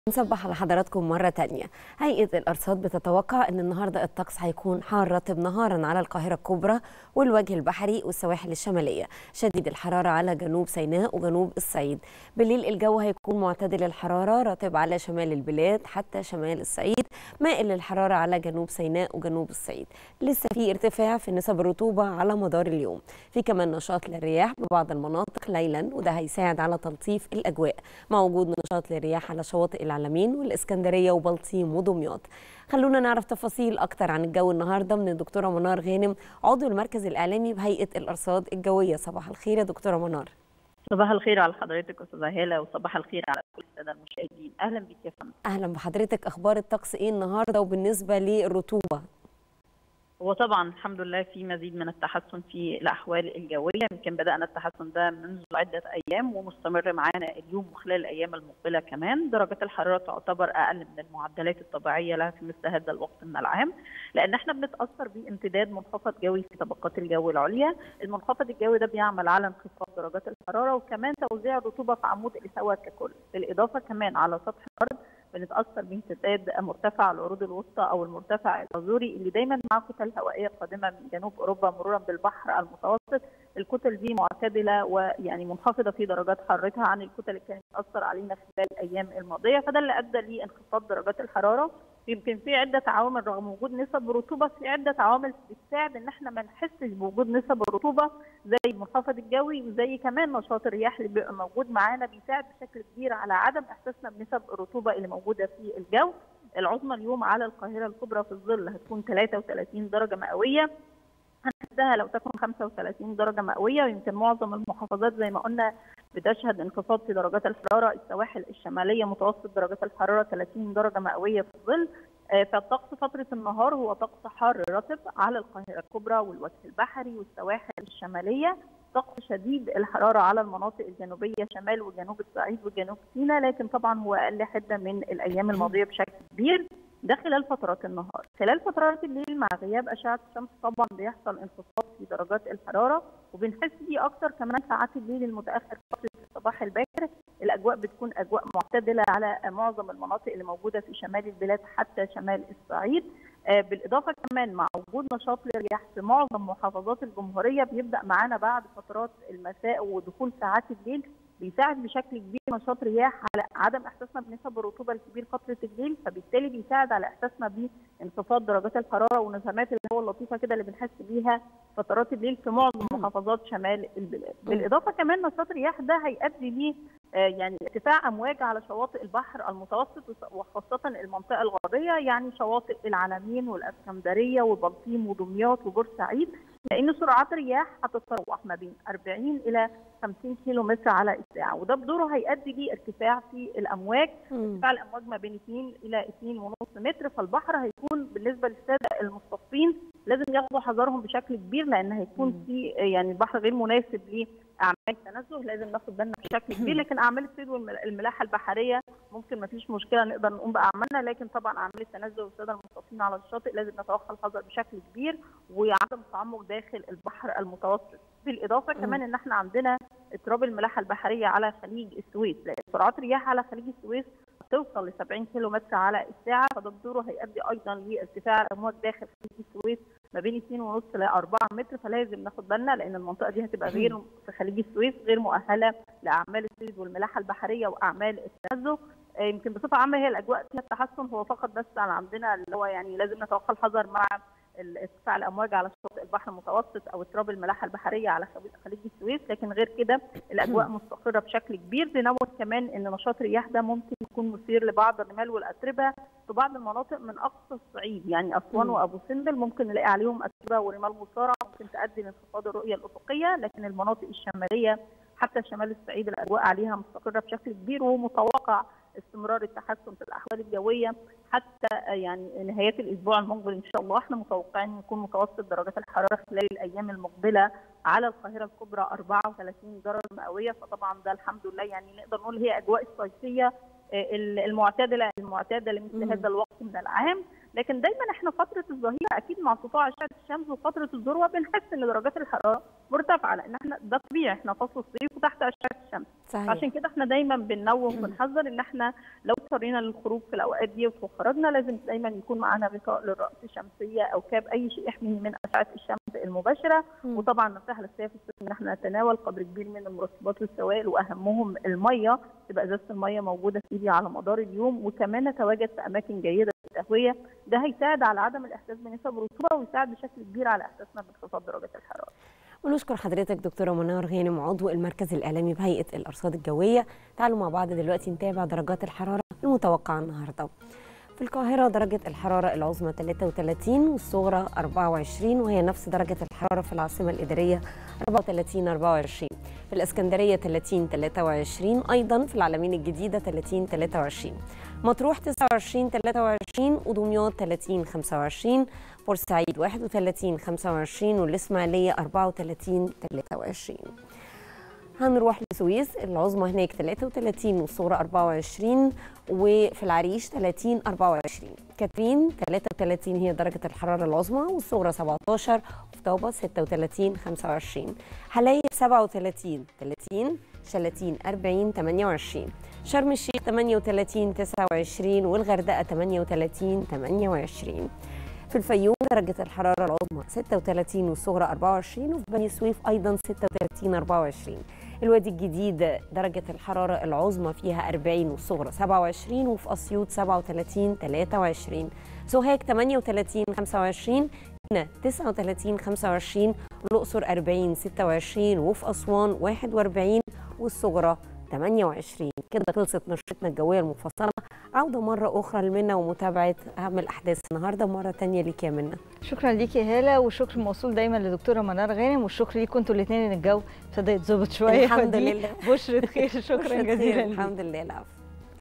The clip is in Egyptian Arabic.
نصبح على حضراتكم مرة تانية هيئة الأرصاد بتتوقع أن النهاردة الطقس هيكون حار رطب نهارا على القاهرة الكبرى والوجه البحري والسواحل الشمالية شديد الحرارة على جنوب سيناء وجنوب الصعيد بالليل الجو هيكون معتدل الحرارة رطب على شمال البلاد حتى شمال الصعيد مائل للحرارة على جنوب سيناء وجنوب الصعيد لسه في ارتفاع في نسب الرطوبة على مدار اليوم في كمان نشاط للرياح ببعض المناطق ليلا وده هيساعد على تلطيف الأجواء مع وجود نشاط للرياح على شواطئ العلمين والإسكندرية وبلطيم ودمياط خلونا نعرف تفاصيل أكتر عن الجو النهاردة من الدكتورة منار غانم عضو المركز الإعلامي بهيئة الأرصاد الجوية صباح الخير يا دكتورة منار صباح الخير على حضرتك استاذه هاله وصباح الخير على كل الساده المشاهدين اهلا بك يا فندم أهلا بحضرتك أخبار الطقس إيه النهاردة وبالنسبة للرطوبة هو طبعا الحمد لله في مزيد من التحسن في الاحوال الجويه يمكن بدانا التحسن ده منذ عده ايام ومستمر معانا اليوم وخلال الايام المقبله كمان درجات الحراره تعتبر اقل من المعدلات الطبيعيه لها في مثل هذا الوقت من العام لان احنا بنتاثر بامتداد منخفض جوي في طبقات الجو العليا المنخفض الجوي ده بيعمل على انخفاض درجات الحراره وكمان توزيع الرطوبه في عمود الهواء ككل بالاضافه كمان على سطح الارض بنتاثر بامتداد مرتفع العروض الوسطى او المرتفع الازوري اللي دايما معاه كتل هوائيه قادمه من جنوب اوروبا مرورا بالبحر المتوسط الكتل دي معتدله ويعني منخفضه في درجات حرارتها عن الكتل اللي كانت بتاثر علينا خلال الايام الماضيه فده اللي ادى لانخفاض درجات الحراره يمكن في عده عوامل رغم وجود نسب رطوبه في عده عوامل بتساعد ان احنا ما نحسش بوجود نسب الرطوبه زي المنخفض الجوي وزي كمان نشاط الرياح اللي بيبقى موجود معانا بيساعد بشكل كبير على عدم احساسنا بنسب الرطوبه اللي موجوده في الجو العظمى اليوم على القاهره الكبرى في الظل هتكون 33 درجه مئويه هنحسها لو تكون 35 درجه مئويه ويمكن معظم المحافظات زي ما قلنا بتشهد انخفاض في درجات الحراره السواحل الشماليه متوسط درجات الحراره 30 درجه مئويه في الظل فالطقس فتره النهار هو طقس حار رطب على القاهره الكبرى والوجه البحري والسواحل الشماليه طقس شديد الحراره على المناطق الجنوبيه شمال وجنوب الصعيد وجنوب سيناء لكن طبعا هو اقل حده من الايام الماضيه بشكل كبير ده خلال فترات النهار خلال فترات الليل مع غياب اشعه الشمس طبعا بيحصل انخفاض في درجات الحراره وبنحس بيه اكتر كمان ساعات الليل المتاخر فتره الصباح الباكر الاجواء بتكون اجواء معتدله على معظم المناطق اللي موجوده في شمال البلاد حتى شمال الصعيد بالاضافه كمان مع وجود نشاط للرياح في معظم محافظات الجمهوريه بيبدا معانا بعد فترات المساء ودخول ساعات الليل بيساعد بشكل كبير نشاط رياح على عدم احساسنا بنسب الرطوبه الكبير فتره الليل فبالتالي بيساعد على احساسنا بانخفاض درجات الحراره ونسمات الهواء اللطيفه كده اللي بنحس بيها فترات الليل في معظم محافظات شمال البلاد بالاضافه كمان نشاط الرياح ده هيؤدي ليه يعني ارتفاع امواج على شواطئ البحر المتوسط وخاصه المنطقه الغربيه يعني شواطئ العلمين والاسكندريه وبلطيم ودمياط وبورسعيد لان سرعات الرياح هتتراوح ما بين 40 الى 50 كيلو متر على الساعه وده بدوره هيؤدي لارتفاع في الامواج ارتفاع الامواج ما بين 2 الى 2.5 متر فالبحر هيكون بالنسبه للساده المصطفين لازم ياخدوا حذرهم بشكل كبير لان هيكون في يعني البحر غير مناسب لاعمال التنزه لازم ناخد بالنا بشكل كبير لكن اعمال الصيد والملاحه البحريه ممكن ما فيش مشكله نقدر نقوم باعمالنا لكن طبعا اعمال التنزه والساده المصطفين على الشاطئ لازم نتوخى الحذر بشكل كبير وعدم التعمق داخل البحر المتوسط بالاضافه كمان ان احنا عندنا اضطراب الملاحه البحريه على خليج السويس لان سرعات الرياح على خليج السويس توصل ل 70 كيلو متر على الساعه فده بدوره هيؤدي ايضا لارتفاع الامواج داخل خليج السويس ما بين 2.5 ل 4 متر فلازم ناخد بالنا لان المنطقه دي هتبقى غير في خليج السويس غير مؤهله لاعمال الصيد والملاحه البحريه واعمال التنزه يمكن بصفه عامه هي الاجواء فيها التحسن هو فقط بس على عندنا اللي هو يعني لازم نتوخى الحذر مع ارتفاع الامواج على شاطئ البحر المتوسط او اضطراب الملاحه البحريه على خليج السويس لكن غير كده الاجواء مستقره بشكل كبير بنوه كمان ان نشاط الرياح ده ممكن يكون مثير لبعض الرمال والاتربه في بعض المناطق من اقصى الصعيد يعني اسوان وابو سمبل ممكن نلاقي عليهم اتربه ورمال مصارعه ممكن تؤدي لانخفاض الرؤيه الافقيه لكن المناطق الشماليه حتى شمال الصعيد الاجواء عليها مستقره بشكل كبير ومتوقع استمرار التحسن في الاحوال الجويه حتى يعني نهايات الاسبوع المقبل ان شاء الله احنا متوقعين يكون متوسط درجات الحراره خلال الايام المقبله على القاهره الكبرى 34 درجه مئويه فطبعا ده الحمد لله يعني نقدر نقول هي اجواء الصيفيه المعتدله المعتاده لمثل هذا الوقت من العام لكن دايما احنا فتره الظهيره اكيد مع سطوع اشعه الشمس وفتره الذروه بنحس ان درجات الحراره مرتفعه لان احنا ده طبيعي احنا فصل الصيف وتحت اشعه الشمس صحيح عشان كده احنا دايما بننوه وبنحذر ان احنا لو اضطرينا للخروج في الاوقات دي وخرجنا لازم دايما يكون معانا غطاء للراس شمسيه او كاب اي شيء يحميني من اشعه الشمس المباشره مم. وطبعا نصيحه الاساسيه في الصيف ان احنا نتناول قدر كبير من المرطبات والسوائل واهمهم الميه تبقى ازازه الميه موجوده في ايدي على مدار اليوم وكمان نتواجد في اماكن جيده للتهويه ده هيساعد على عدم الاحساس بنسب الرطوبه ويساعد بشكل كبير على احساسنا بانخفاض درجات الحراره ونشكر حضرتك دكتورة منار غانم عضو المركز الإعلامي بهيئة الأرصاد الجوية تعالوا مع بعض دلوقتي نتابع درجات الحرارة المتوقعة النهاردة في القاهرة درجة الحرارة العظمى 33 والصغرى 24 وهي نفس درجة الحرارة في العاصمة الإدارية 34 24 في الإسكندرية 30 23 أيضا في العلمين الجديدة 30 23 مطروح 29 23 ودمياط 30 25 بورسعيد 31 25 والإسماعيلية 34 23 هنروح للسويس العظمى هناك 33 والصغرى 24 وفي العريش 30 24 كاترين 33 هي درجة الحرارة العظمى والصغرى 17 وفي طابة 36 25 حلايب 37 30 شلاتين 40 28 شرم الشيخ 38 29 والغردقة 38 28 في الفيوم درجة الحرارة العظمى 36 والصغرى 24 وفي بني سويف أيضا 36 24 الوادي الجديد درجة الحرارة العظمى فيها 40 والصغرى 27 وفي أسيوط 37 23 سوهاج 38 25 هنا 39 25 الأقصر 40 26 وفي أسوان 41 والصغرى 28 كده خلصت نشرتنا الجوية المفصلة عودة مرة أخرى لمنى ومتابعة أهم الأحداث النهاردة مرة تانية ليك يا منى شكرا ليكي يا هاله وشكر موصول دايما لدكتوره منار غانم والشكر ليكم انتوا الاثنين ان الجو ابتدى يتظبط شويه الحمد فدي لله. بشرة خير شكرا بشرة خير، جزيلا ليك. الحمد لله العفو